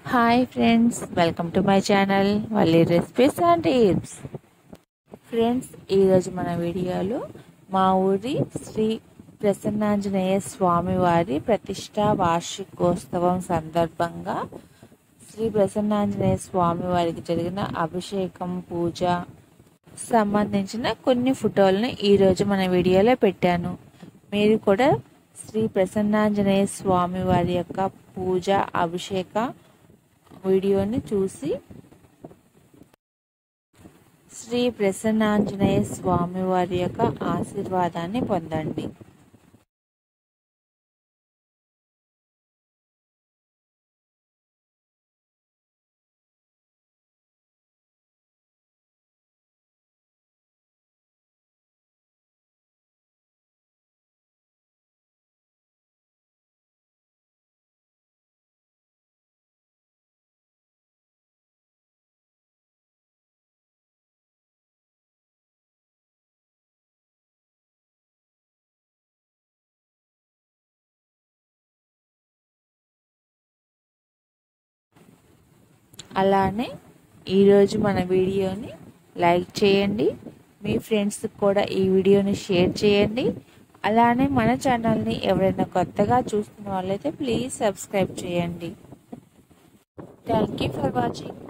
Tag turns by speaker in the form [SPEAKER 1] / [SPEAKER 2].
[SPEAKER 1] hi friends welcome to my channel Valli recipes and tips friends ఈరోజు మన వీడియోలో మా ఊరి శ్రీ ప్రసన్నాంజనేయ స్వామి వారి ప్రతిష్టా వార్షికోత్సవం సందర్భంగా శ్రీ ప్రసన్నాంజనేయ స్వామి వారికి జరిగిన అభిషేకం పూజ సంబంధించిన కొన్ని ఫోటోలను ఈరోజు మన వీడియోలో పెట్టాను మీరు కూడా శ్రీ ప్రసన్నాంజనేయ స్వామి వారి యొక్క పూజ అభిషేక వీడియోని చూసి శ్రీ ప్రసన్నాంజనేయ స్వామి వారి యొక్క ఆశీర్వాదాన్ని పొందండి అలానే ఈరోజు మన వీడియోని లైక్ చేయండి మీ ఫ్రెండ్స్కి కూడా ఈ వీడియోని షేర్ చేయండి అలానే మన ఛానల్ని ఎవరైనా కొత్తగా చూస్తున్న వాళ్ళైతే ప్లీజ్ సబ్స్క్రైబ్ చేయండి థ్యాంక్ యూ ఫర్ వాచింగ్